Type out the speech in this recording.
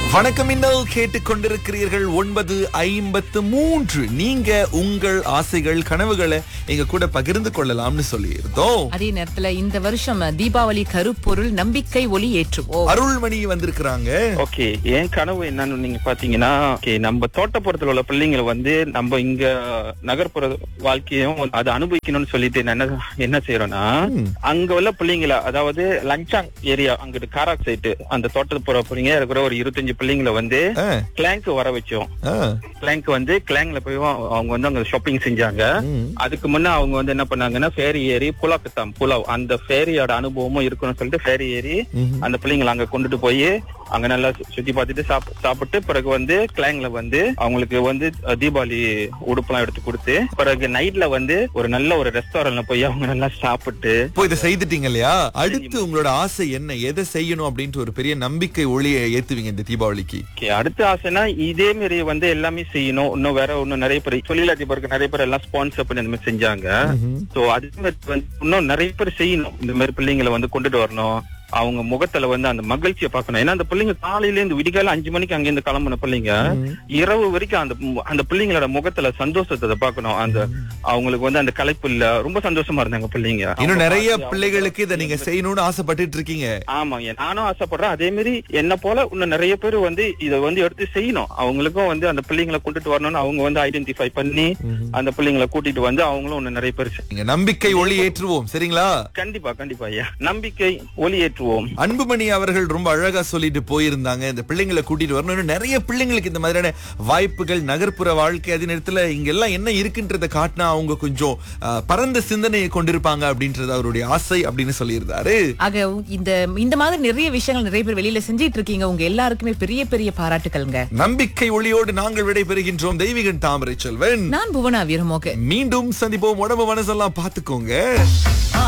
வணக்கம் இன்னல் கேட்டுக்கொண்டிருக்கிறீர்கள் ஒன்பது ஐம்பத்து மூன்று நீங்க உங்கள் ஆசைகள் கனவுகளை எங்க கூட பகிர்ந்து கொள்ளலாம்னு சொல்லியிருந்தோம் அதே நேரத்துல இந்த வருஷம் தீபாவளி கருப்பொருள் நம்பிக்கை ஒளி ஏற்றுவோம் அருள்மணி வந்திருக்கிறாங்க ஓகே என் கனவு என்னன்னு நீங்க பாத்தீங்கன்னா ஓகே நம்ம தோட்டப்புறத்துல உள்ள பிள்ளைங்களை வந்து நம்ம இங்க நகர்ப்புற வாழ்க்கையும் அதை அனுபவிக்கணும்னு சொல்லிட்டு நான் என்ன என்ன செய்யறோம்னா அங்க உள்ள பிள்ளைங்களை அதாவது லஞ்சாங் ஏரியா அங்கிட்டு காராக் சைட்டு அந்த தோட்டப்புற பிள்ளைங்க இருக்கிற ஒரு இருபத்தஞ்சு பிள்ளைங்களை வந்து ஆ, கிளாங்க் வர வச்சோம் ஆ, கிளாங்க் வந்து கிளாங்ல போய் அவங்க வந்து அங்க ஷாப்பிங் செஞ்சாங்க ம். அதுக்கு முன்ன அவங்க வந்து என்ன பண்ணாங்கன்னா ஃபேரி ஏறி புலாக்கத்தாம் புலாவ் அந்த ஃபேரியோட அனுபவமும் இருக்கணும்னு சொல்லிட்டு ஃபேரி ஏறி ம்ஹும். அந்த பிள்ளைங்களை அங்க கொண்டுட்டு போய் அங்க நல்லா சு- சுத்தி பார்த்துட்டு சாப்- சாப்பிட்டு பிறகு வந்து கிளாங்ல வந்து அவங்களுக்கு வந்து அஹ், தீபாவளி உடுப்பெல்லாம் எடுத்து கொடுத்து பிறகு நைட்ல வந்து ஒரு நல்ல ஒரு ரெஸ்டாரண்ட்ல போய் அவங்க நல்லா சாப்பிட்டு இப்போ இதை செய்துட்டீங்க இல்லையா அடுத்து உங்களோட ஆசை என்ன எதை செய்யணும் அப்படின்ட்டு ஒரு பெரிய நம்பிக்கை ஒளியை ஏத்துவீங்க இந்த தீபாவளிக்கு Okay, அடுத்த ஆசைனா இதே மாதிரி வந்து எல்லாமே செய்யணும் இன்னும் வேற இன்னும் நிறைய பேர் தொழிலதிபருக்கு நிறைய பேர் எல்லாம் ஸ்பான்சர் பண்ணி அந்த மாதிரி செஞ்சாங்க சோ அதே மாதிரி வந்து இன்னும் நிறைய பேர் செய்யணும் இந்த மாதிரி பிள்ளைங்களை வந்து கொண்டுட்டு வரணும் அவங்க முகத்துல வந்து அந்த மகிழ்ச்சியை பார்க்கணும் ஏன்னா அந்த பிள்ளைங்க காலையில இருந்து விடிகால அஞ்சு மணிக்கு அங்க இருந்து கிளம்புன பிள்ளைங்க இரவு வரைக்கும் அந்த மு- அந்த பிள்ளைங்களோட முகத்துல சந்தோஷத்தை பார்க்கணும் அந்த அவங்களுக்கு வந்து அந்த கலைப்பு இல்ல ரொம்ப சந்தோஷமா இருந்தாங்க பிள்ளைங்க இன்னும் நிறைய அவங்க பிள்ளைகளுக்கு இதை நீங்க செய்யணும்னு ஆசைப்பட்டுட்டு இருக்கீங்க ஆமாங்க நானும் ஆசைப்படுறேன் அதே மாதிரி என்ன போல இன்னும் நிறைய பேர் வந்து இத வந்து எடுத்து செய்யணும் அவங்களுக்கும் வந்து அந்த பிள்ளைங்களை கூட்டிட்டு வரணும்னு அவங்க வந்து ஐடென்டிஃபை பண்ணி அந்த பிள்ளைங்களை கூட்டிட்டு வந்து அவங்களும் இன்னும் நிறைய பேர் செய்- நீங்க நம்பிக்கை ஒளி ஏற்றுவோம் சரிங்களா கண்டிப்பா கண்டிப்பா ஐயா நம்பிக்கை ஒளி ஏற்றுவோம் அன்புமணி அவர்கள் ரொம்ப அழகா சொல்லிட்டு போயிருந்தாங்க இந்த பிள்ளைங்களை கூட்டிட்டு வரணும் இன்னும் நிறைய பிள்ளைங்களுக்கு இந்த மாதிரியான வாய்ப்புகள் நகர்ப்புற வாழ்க்கை அதே நேரத்துல இங்க எல்லாம் என்ன இருக்குன்றத காட்டினா அவங்க கொஞ்சம் அஹ், பரந்த சிந்தனையை கொண்டிருப்பாங்க அப்படின்றது அவருடைய ஆசை அப்படின்னு சொல்லியிருந்தாரு ஆக இந்த இந்த மாதிரி நிறைய விஷயங்கள் நிறைய பேர் வெளியில செஞ்சிட்டு இருக்கீங்க உங்க எல்லாருக்குமே பெரிய பெரிய பாராட்டுக்கள்ங்க நம்பிக்கை ஒளியோடு நாங்கள் விடைபெறுகின்றோம் தெய்வீகன் தாமரை செல்வன் நான் புவனா வீரமோக மீண்டும் சந்திப்போம் உடம்பு மனசெல்லாம் பாத்துக்கோங்க